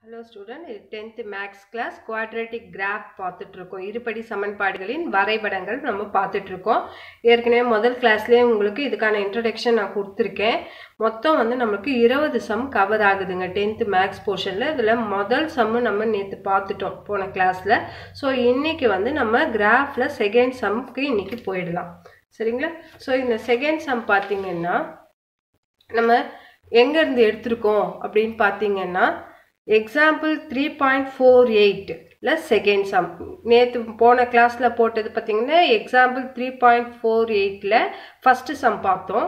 hello student இது tenth maths class quadratic graph பார்த்துட்ருக்கோம் இருபடி சமன்பாடுகளின் வரைபடங்கள் நம்ம பார்த்துட்ருக்கோம் ஏற்கனவே முதல் கிளாஸ்லேயே உங்களுக்கு இதுக்கான இன்ட்ரடக்ஷன் நான் கொடுத்துருக்கேன் மொத்தம் வந்து நம்மளுக்கு இருபது சம் கவர் ஆகுதுங்க டென்த்து மேக்ஸ் போர்ஷனில் இதில் முதல் சம்மு நம்ம நேற்று பார்த்துட்டோம் போன கிளாஸில் ஸோ இன்றைக்கி வந்து நம்ம கிராஃபில் செகண்ட் சம்க்கு இன்றைக்கி போயிடலாம் சரிங்களா ஸோ இந்த செகண்ட் சம் பார்த்தீங்கன்னா நம்ம எங்கேருந்து எடுத்திருக்கோம் அப்படின்னு பார்த்தீங்கன்னா எக்ஸாம்பிள் த்ரீ பாயிண்ட் ஃபோர் எயிட்டில் செகண்ட் சம் நேற்று போன கிளாஸில் போட்டது பார்த்தீங்கன்னா எக்ஸாம்பிள் த்ரீ பாயிண்ட் ஃபோர் எயிட்டில் ஃபஸ்ட்டு சம் பார்த்தோம்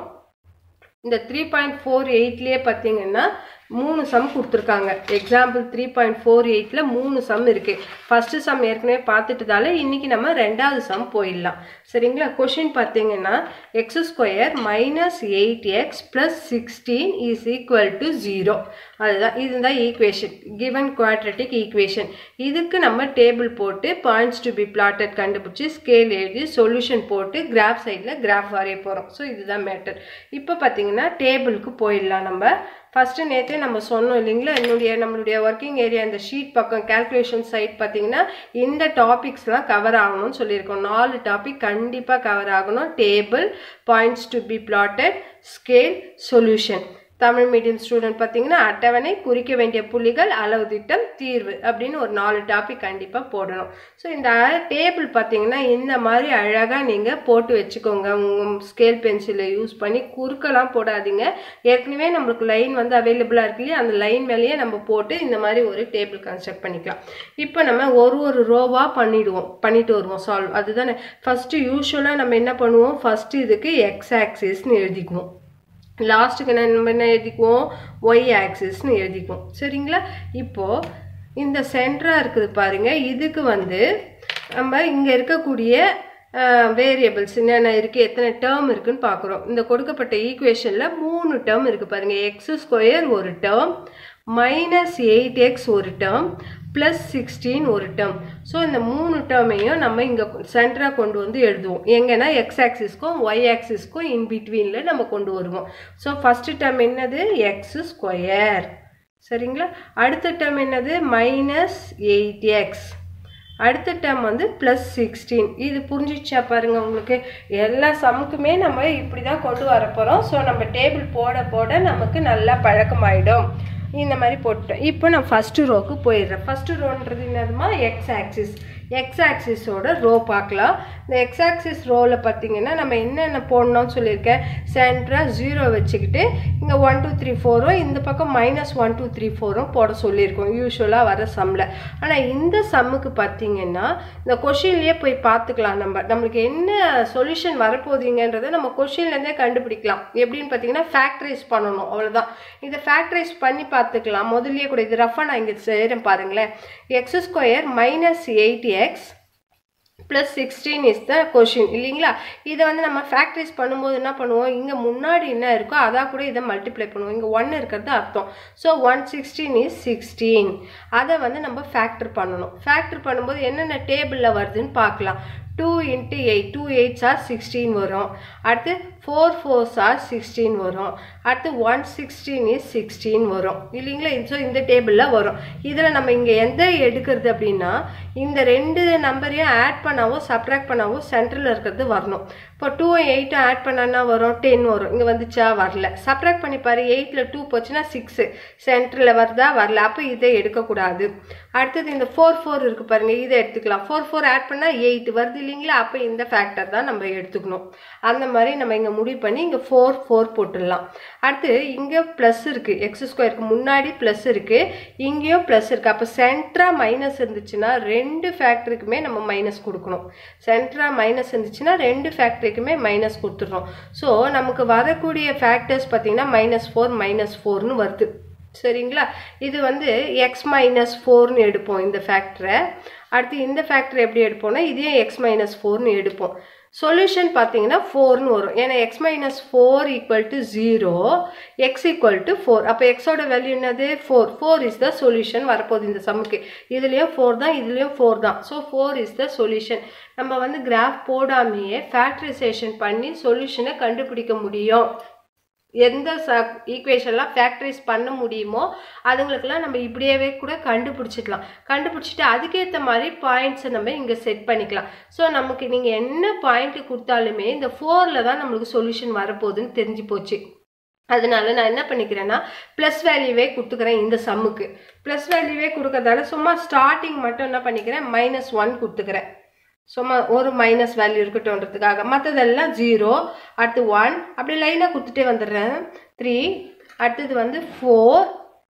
இந்த த்ரீ பாயிண்ட் ஃபோர் எயிட்லேயே பார்த்தீங்கன்னா மூணு சம் கொடுத்துருக்காங்க எக்ஸாம்பிள் த்ரீ பாயிண்ட் ஃபோர் எயிட்டில் மூணு சம் இருக்குது ஃபஸ்ட்டு சம் ஏற்கனவே பார்த்துட்டதால இன்றைக்கி நம்ம ரெண்டாவது சம் போயிடலாம் சரிங்களா கொஷின் பார்த்தீங்கன்னா X square minus eight X plus sixteen is equal to zero அதுதான் இதுதான் ஈக்குவேஷன் கிவன் குவாட்ரட்டிக் ஈக்குவேஷன் இதுக்கு நம்ம டேபிள் போட்டு பாயிண்ட்ஸ் டு பி பிளாட்டட் கண்டுபிடிச்சி ஸ்கேல் எழுதி சொல்யூஷன் போட்டு கிராஃப் சைடில் கிராஃப் வரைய போகிறோம் ஸோ இதுதான் மேட்டர் இப்போ பார்த்தீங்கன்னா டேபிளுக்கு போயிடலாம் நம்ம ஃபஸ்ட்டு நேற்றே நம்ம சொன்னோம் இல்லைங்களா என்னுடைய நம்மளுடைய ஒர்க்கிங் ஏரியா இந்த ஷீட் பக்கம் கேல்குலேஷன் சைட் பார்த்தீங்கன்னா இந்த டாபிக்ஸ்லாம் கவர் ஆகணும்னு சொல்லியிருக்கோம் நாலு டாபிக் கண்டிப்பாக கவர் ஆகணும் table points to be plotted scale solution Tamil medium student பார்த்தீங்கன்னா அட்டவணை குறிக்க வேண்டிய புள்ளிகள் அளவு திட்டம் தீர்வு அப்படின்னு ஒரு நாலு டாபிக் கண்டிப்பாக போடணும் ஸோ இந்த டேபிள் பார்த்தீங்கன்னா இந்த மாதிரி அழகாக நீங்கள் போட்டு வச்சுக்கோங்க உங்கள் ஸ்கேல் பென்சிலை யூஸ் பண்ணி குறுக்கெல்லாம் போடாதீங்க ஏற்கனவே நம்மளுக்கு லைன் வந்து அவைலபிளாக இருக்கு இல்லையா அந்த லைன் மேலேயே நம்ம போட்டு இந்த மாதிரி ஒரு டேபிள் கன்ஸ்ட்ரக்ட் பண்ணிக்கலாம் இப்போ நம்ம ஒரு ஒரு ரோவாக பண்ணிடுவோம் பண்ணிட்டு வருவோம் சால்வ் அதுதானே ஃபஸ்ட்டு யூஸ்வலாக நம்ம என்ன பண்ணுவோம் ஃபஸ்ட்டு இதுக்கு எக்ஸ் ஆக்சிஸ்னு எழுதிக்குவோம் லாஸ்ட்டுக்கு என்ன நம்ம என்ன எழுதிக்குவோம் ஒய் ஆக்சிஸ்னு எழுதிக்குவோம் சரிங்களா இப்போது இந்த சென்டராக இருக்குது பாருங்கள் இதுக்கு வந்து நம்ம இங்கே இருக்கக்கூடிய வேரியபிள்ஸ் என்னென்ன இருக்குது எத்தனை டேர்ம் இருக்குன்னு பார்க்குறோம் இந்த கொடுக்கப்பட்ட ஈக்குவேஷனில் மூணு டேர்ம் இருக்குது பாருங்கள் எக்ஸ் ஸ்கொயர் ஒரு டேர்ம் மைனஸ் எயிட் எக்ஸ் ஒரு டேர்ம் ப்ளஸ் சிக்ஸ்டீன் ஒரு டேர்ம் ஸோ இந்த மூணு டேர்மையும் நம்ம இங்கே சென்டராக கொண்டு வந்து எழுதுவோம் எங்கன்னா எக்ஸ் ஆக்சிஸ்க்கும் ஒய் ஆக்சிஸ்க்கும் இன் பிட்வீனில் நம்ம கொண்டு வருவோம் ஸோ ஃபஸ்ட்டு டேர்ம் என்னது எக்ஸ் ஸ்கொயர் சரிங்களா அடுத்த டேர்ம் என்னது மைனஸ் எயிட் எக்ஸ் அடுத்த டேர்ம் வந்து ப்ளஸ் சிக்ஸ்டீன் இது புரிஞ்சிச்சா பாருங்கள் உங்களுக்கு எல்லா சமுக்குமே நம்ம இப்படி தான் கொண்டு வர போகிறோம் ஸோ நம்ம டேபிள் போட போட நமக்கு நல்லா பழக்கமாயிடும் இந்த மாதிரி போட்டோம் இப்போ நான் ஃபஸ்ட்டு ரோக்கு போயிடுறேன் ஃபஸ்ட்டு ரோன்றது என்னதுமா எக்ஸ் ஆக்சிஸ் எக்ஸ் ஆக்சிஸோட ரோ பார்க்கலாம் இந்த எக்ஸ் ஆக்சிஸ் ரோவில் பார்த்தீங்கன்னா நம்ம என்னென்ன போடணும்னு சொல்லியிருக்கேன் சென்டராக ஜீரோ வச்சுக்கிட்டு இங்கே ஒன் டூ த்ரீ ஃபோரும் இந்த பக்கம் மைனஸ் ஒன் டூ த்ரீ ஃபோரும் போட சொல்லியிருக்கோம் யூஸ்வலாக வர சம்மில் ஆனால் இந்த சம்முக்கு பார்த்தீங்கன்னா இந்த கொஷின்லேயே போய் பார்த்துக்கலாம் நம்ம நம்மளுக்கு என்ன சொல்யூஷன் வரப்போகுதுங்கன்றதை நம்ம கொஷின்லேருந்தே கண்டுபிடிக்கலாம் எப்படின்னு பார்த்தீங்கன்னா ஃபேக்டரைஸ் பண்ணணும் அவ்வளோதான் இதை ஃபேக்டரைஸ் பண்ணி பார்த்துக்கலாம் முதல்லயே கூட இது ரஃபாக நான் இங்கே செய்கிறேன் பாருங்களேன் X square minus eight X plus sixteen is the question இல்லைங்களா இதை வந்து நம்ம ஃபேக்டரைஸ் பண்ணும்போது என்ன பண்ணுவோம் இங்கே முன்னாடி என்ன இருக்கோ அதான் கூட இதை மல்டிப்ளை பண்ணுவோம் இங்கே ஒன் இருக்கிறது அர்த்தம் so one sixteen is sixteen அதை வந்து நம்ம ஃபேக்டர் பண்ணணும் ஃபேக்டர் பண்ணும்போது என்னென்ன டேபிளில் வருதுன்னு பார்க்கலாம் two into eight two eights are sixteen வரும் அடுத்து ஃபோர் ஃபோர்ஸ் ஆர் சிக்ஸ்டீன் வரும் அடுத்து ஒன் சிக்ஸ்டீன் இஸ் சிக்ஸ்டீன் வரும் இல்லைங்களா ஸோ இந்த டேபிளில் வரும் இதில் நம்ம இங்கே எந்த எடுக்கிறது அப்படின்னா இந்த ரெண்டு நம்பரையும் ஆட் பண்ணாவோ சப்ராக்ட் பண்ணாவோ சென்டரில் இருக்கிறது வரணும் இப்போ டூ எயிட்டும் ஆட் பண்ணான்னா வரும் டென் வரும் இங்கே வந்துச்சா வரல சப்ராக்ட் பண்ணி பாரு எயிட்டில் டூ போச்சுன்னா சிக்ஸு சென்டரில் வருதா வரல அப்போ இதை எடுக்கக்கூடாது அடுத்தது இந்த ஃபோர் ஃபோர் இருக்குது பாருங்கள் இதை எடுத்துக்கலாம் ஃபோர் ஃபோர் ஆட் பண்ணால் எயிட் வருது இல்லைங்களா அப்போ இந்த ஃபேக்டர் தான் நம்ம எடுத்துக்கணும் அந்த மாதிரி நம்ம இங்கே முடிவு பண்ணி இங்கே ஃபோர் ஃபோர் போட்டுடலாம் அடுத்து இங்கே ப்ளஸ் இருக்குது எக்ஸ் ஸ்கொயருக்கு முன்னாடி ப்ளஸ் இருக்குது இங்கேயும் ப்ளஸ் இருக்குது அப்போ சென்ட்ராக மைனஸ் இருந்துச்சுன்னா ரெண்டு ஃபேக்டருக்குமே நம்ம மைனஸ் கொடுக்கணும் சென்ட்ராக மைனஸ் இருந்துச்சுன்னா ரெண்டு ஃபேக்டரிக்குமே மைனஸ் கொடுத்துட்றோம் ஸோ நமக்கு வரக்கூடிய ஃபேக்டர்ஸ் பார்த்திங்கன்னா மைனஸ் ஃபோர் மைனஸ் ஃபோர்னு வருது சரிங்களா இது வந்து எக்ஸ் மைனஸ் ஃபோர்னு எடுப்போம் இந்த ஃபேக்டரை அடுத்து இந்த ஃபேக்டர் எப்படி எடுப்போம்னா இதையும் எக்ஸ் மைனஸ் ஃபோர்னு எடுப்போம் சொல்யூஷன் பார்த்தீங்கன்னா ஃபோர்னு வரும் ஏன்னா X minus four equal to zero X equal to four அப்போ எக்ஸோட வேல்யூ என்னது four four is the solution வரப்போகுது இந்த சம்முக்கு இதுலேயும் ஃபோர் தான் இதுலேயும் ஃபோர் தான் so four is the solution நம்ம வந்து கிராஃப் போடாமையே ஃபேக்டரைசேஷன் பண்ணி சொல்யூஷனை கண்டுபிடிக்க முடியும் எந்த ச ஈக்குவேஷன்லாம் ஃபேக்டரைஸ் பண்ண முடியுமோ அதுங்களுக்கெல்லாம் நம்ம இப்படியே கூட கண்டுபிடிச்சிக்கலாம் கண்டுபிடிச்சிட்டு அதுக்கேற்ற மாதிரி பாயிண்ட்ஸை நம்ம இங்கே செட் பண்ணிக்கலாம் ஸோ நமக்கு நீங்கள் என்ன பாயிண்ட் கொடுத்தாலுமே இந்த ஃபோரில் தான் நம்மளுக்கு சொல்யூஷன் வரப்போகுதுன்னு தெரிஞ்சு போச்சு அதனால நான் என்ன பண்ணிக்கிறேன்னா ப்ளஸ் வேல்யூவே கொடுத்துக்கிறேன் இந்த சம்முக்கு ப்ளஸ் வேல்யூவே கொடுக்கறதால சும்மா ஸ்டார்டிங் மட்டும் என்ன பண்ணிக்கிறேன் மைனஸ் ஒன் கொடுத்துக்கிறேன் சும்மா ஒரு மைனஸ் வேல்யூ இருக்கட்டும்ன்றதுக்காக மற்றதெல்லாம் ஜீரோ அடுத்து ஒன் அப்படி லைனாக கொடுத்துட்டே வந்துடுறேன் த்ரீ அடுத்தது வந்து ஃபோர்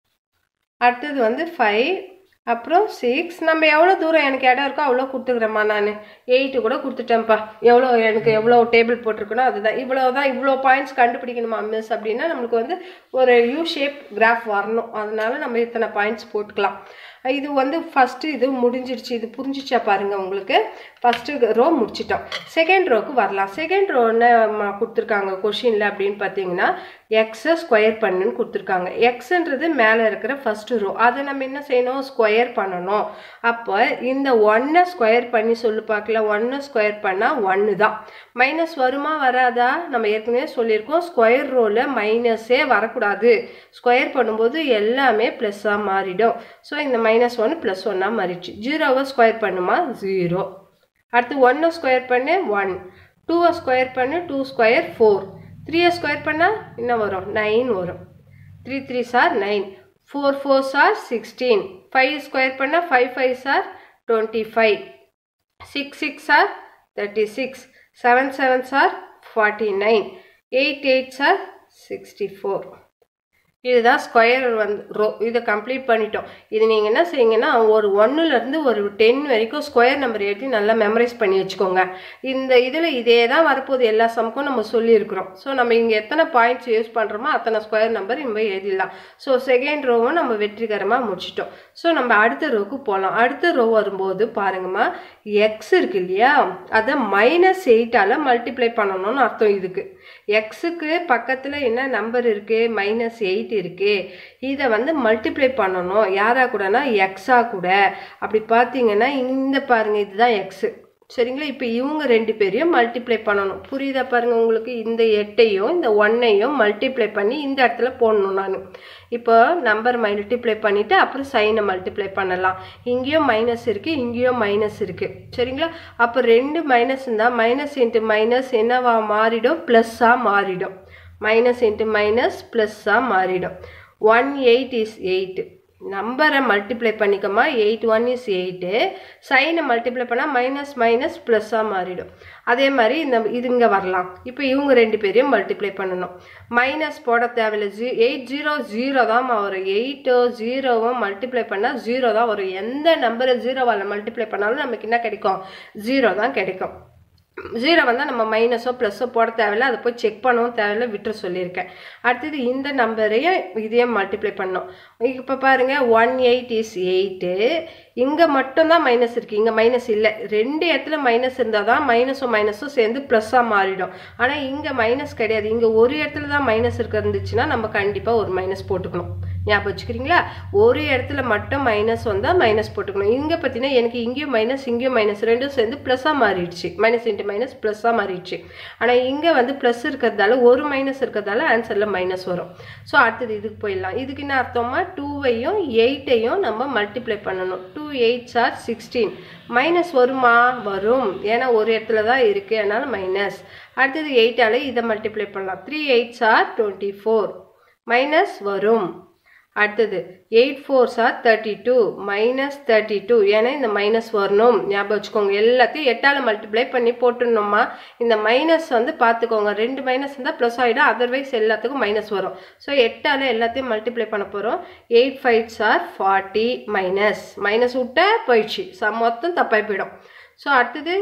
அடுத்தது வந்து ஃபைவ் அப்புறம் சிக்ஸ் நம்ம எவ்வளோ தூரம் எனக்கு இடம் இருக்கோ அவ்வளோ கொடுத்துக்கிறேம்மா நான் எயிட்டு கூட கொடுத்துட்டேன்ப்பா எவ்வளோ எனக்கு எவ்வளோ டேபிள் போட்டிருக்கணும் அதுதான் இவ்வளோ தான் இவ்வளோ பாயிண்ட்ஸ் கண்டுபிடிக்கணுமா மிஸ் அப்படின்னா நம்மளுக்கு வந்து ஒரு யூ ஷேப் கிராஃப் வரணும் அதனால நம்ம இத்தனை பாயிண்ட்ஸ் போட்டுக்கலாம் இது வந்து ஃபஸ்ட்டு இது முடிஞ்சிருச்சு இது புரிஞ்சிச்சா பாருங்கள் உங்களுக்கு ஃபஸ்ட்டு ரோ முடிச்சிட்டோம் செகண்ட் ரோக்கு வரலாம் செகண்ட் ரோ என்ன கொடுத்துருக்காங்க கொஷினில் அப்படின்னு பார்த்தீங்கன்னா எக்ஸை ஸ்கொயர் பண்ணுன்னு கொடுத்துருக்காங்க எக்ஸுன்றது மேலே இருக்கிற ஃபஸ்ட்டு ரோ அதை நம்ம என்ன செய்யணும் ஸ்கொயர் பண்ணணும் அப்போ இந்த ஒன்னை ஸ்கொயர் பண்ணி சொல்லு பார்க்கல ஒன்னை ஸ்கொயர் பண்ணால் ஒன்று தான் மைனஸ் வருமா வராதா நம்ம ஏற்கனவே சொல்லியிருக்கோம் ஸ்கொயர் ரோவில் மைனஸே வரக்கூடாது ஸ்கொயர் பண்ணும்போது எல்லாமே ப்ளஸ்ஸாக மாறிடும் ஸோ இந்த மைனஸ் ஒன் ப்ளஸ் ஒன்னாக மாறிடுச்சு ஜீரோவை ஸ்கொயர் பண்ணுமா ஜீரோ அடுத்து ஒன்னை ஸ்கொயர் பண்ணு ஒன் டூவை ஸ்கொயர் பண்ணு டூ ஸ்கொயர் ஃபோர் த்ரீயை ஸ்கொயர் பண்ணால் என்ன வரும் நைன் வரும் three three sir nine four four sir sixteen five square பண்ணால் five five sir twenty five six six sir thirty six seven seven sir forty nine eight eight sir sixty four இதுதான் square வந்து row இதை complete பண்ணிட்டோம் இது நீங்கள் என்ன செய்யுங்கன்னா ஒரு ஒன்றுலேருந்து ஒரு டென் வரைக்கும் ஸ்கொயர் நம்பர் எழுதி நல்லா மெமரைஸ் பண்ணி வச்சுக்கோங்க இந்த இதில் இதே தான் வரப்போகுது எல்லா சம்க்கும் நம்ம சொல்லியிருக்கிறோம் ஸோ நம்ம இங்கே எத்தனை பாயிண்ட்ஸ் யூஸ் பண்ணுறோமோ அத்தனை ஸ்கொயர் நம்பர் நம்ம எழுதிடலாம் ஸோ செகண்ட் ரோவும் நம்ம வெற்றிகரமாக முடிச்சிட்டோம் ஸோ நம்ம அடுத்த ரோவுக்கு போகலாம் அடுத்த ரோ வரும்போது பாருங்கம்மா எக்ஸ் இருக்கு இல்லையா அதை மைனஸ் எயிட்டால் மல்டிப்ளை பண்ணணும்னு அர்த்தம் இதுக்கு எக்ஸுக்கு பக்கத்தில் என்ன நம்பர் இருக்குது மைனஸ் எயிட் இருக்குது இதை வந்து மல்டிப்ளை பண்ணணும் யாரா கூடனா எக்ஸா கூட அப்படி பார்த்தீங்கன்னா இந்த பாருங்க இதுதான் எக்ஸு சரிங்களா இப்போ இவங்க ரெண்டு பேரையும் மல்டிப்ளை பண்ணணும் புரியுதா பாருங்க உங்களுக்கு இந்த எட்டையும் இந்த ஒன்னையும் மல்டிப்ளை பண்ணி இந்த இடத்துல போடணும் நான் இப்போ நம்பர் மல்டிப்ளை பண்ணிவிட்டு அப்புறம் சைனை மல்டிப்ளை பண்ணலாம் இங்கேயும் மைனஸ் இருக்குது இங்கேயும் மைனஸ் இருக்குது சரிங்களா அப்போ ரெண்டு மைனஸ் இருந்தால் மைனஸ் இன்ட்டு மைனஸ் என்னவா மாறிடும் ப்ளஸ்ஸாக மாறிடும் மைனஸ் இன்ட்டு மைனஸ் ப்ளஸ்ஸாக மாறிடும் ஒன் எயிட் இஸ் எயிட்டு நம்பரை மல்டிப்ளை பண்ணிக்கோமா எயிட் ஒன் இஸ் எயிட்டு சைனை மல்டிப்ளை பண்ணால் மைனஸ் மைனஸ் ப்ளஸ்ஸாக மாறிடும் அதே மாதிரி இந்த இது இங்கே வரலாம் இப்போ இவங்க ரெண்டு பேரையும் மல்டிப்ளை பண்ணணும் மைனஸ் போட தேவையில்லை ஜீ எயிட் ஜீரோ ஜீரோ தான் வரும் எயிட்டோ ஜீரோவும் மல்டிப்ளை பண்ணால் ஜீரோ தான் வரும் எந்த நம்பரை ஜீரோவால் மல்டிப்ளை பண்ணாலும் நமக்கு என்ன கிடைக்கும் ஜீரோ தான் கிடைக்கும் ஜீரோ வந்தால் நம்ம மைனஸோ ப்ளஸ்ஸோ போட தேவையில்ல அதை போய் செக் பண்ணவும் தேவையில்ல விட்டுற சொல்லியிருக்கேன் அடுத்தது இந்த நம்பரையும் இதையும் மல்டிப்ளை பண்ணோம் இப்போ பாருங்கள் ஒன் எயிட் இஸ் எயிட்டு இங்கே மட்டும்தான் மைனஸ் இருக்குது இங்கே மைனஸ் இல்லை ரெண்டு இடத்துல மைனஸ் இருந்தால் தான் மைனஸும் மைனஸும் சேர்ந்து ப்ளஸ்ஸாக மாறிடும் ஆனால் இங்கே மைனஸ் கிடையாது இங்கே ஒரு இடத்துல தான் மைனஸ் இருக்க இருந்துச்சுன்னா நம்ம கண்டிப்பாக ஒரு மைனஸ் போட்டுக்கணும் ஞாபகம் வச்சுக்கிறீங்களா ஒரு இடத்துல மட்டும் மைனஸ் வந்தால் மைனஸ் போட்டுக்கணும் இங்கே பார்த்தீங்கன்னா எனக்கு இங்கேயும் மைனஸ் இங்கேயும் மைனஸ் ரெண்டும் சேர்ந்து ப்ளஸ்ஸாக மாறிடுச்சு மைனஸ் இன்ட்டு மைனஸ் ப்ளஸ்ஸாக மாறிடுச்சு ஆனால் இங்கே வந்து ப்ளஸ் இருக்கிறதால ஒரு மைனஸ் இருக்கிறதால ஆன்சரில் மைனஸ் வரும் ஸோ அடுத்தது இதுக்கு போயிடலாம் இதுக்கு என்ன அர்த்தமா டூவையும் எயிட்டையும் நம்ம மல்டிப்ளை பண்ணணும் two eights are sixteen minus வருமா வரும் ஏன்னா ஒரு இடத்துல தான் இருக்குது அதனால் மைனஸ் அடுத்தது எயிட்டால் இதை மல்டிப்ளை பண்ணலாம் three eights are twenty four minus வரும் அடுத்தது eight fours are thirty two minus thirty two ஏன்னா இந்த மைனஸ் வரணும் ஞாபகம் வச்சுக்கோங்க எல்லாத்தையும் எட்டால் மல்டிப்ளை பண்ணி போட்டுடணுமா இந்த மைனஸ் வந்து பார்த்துக்கோங்க ரெண்டு மைனஸ் இருந்தால் ப்ளஸ் ஆகிடும் அதர்வைஸ் எல்லாத்துக்கும் மைனஸ் வரும் ஸோ எட்டால் எல்லாத்தையும் மல்டிப்ளை பண்ண போகிறோம் eight fives are forty minus minus விட்டா போயிடுச்சு சம் மொத்தம் தப்பாகி போயிடும் ஸோ அடுத்தது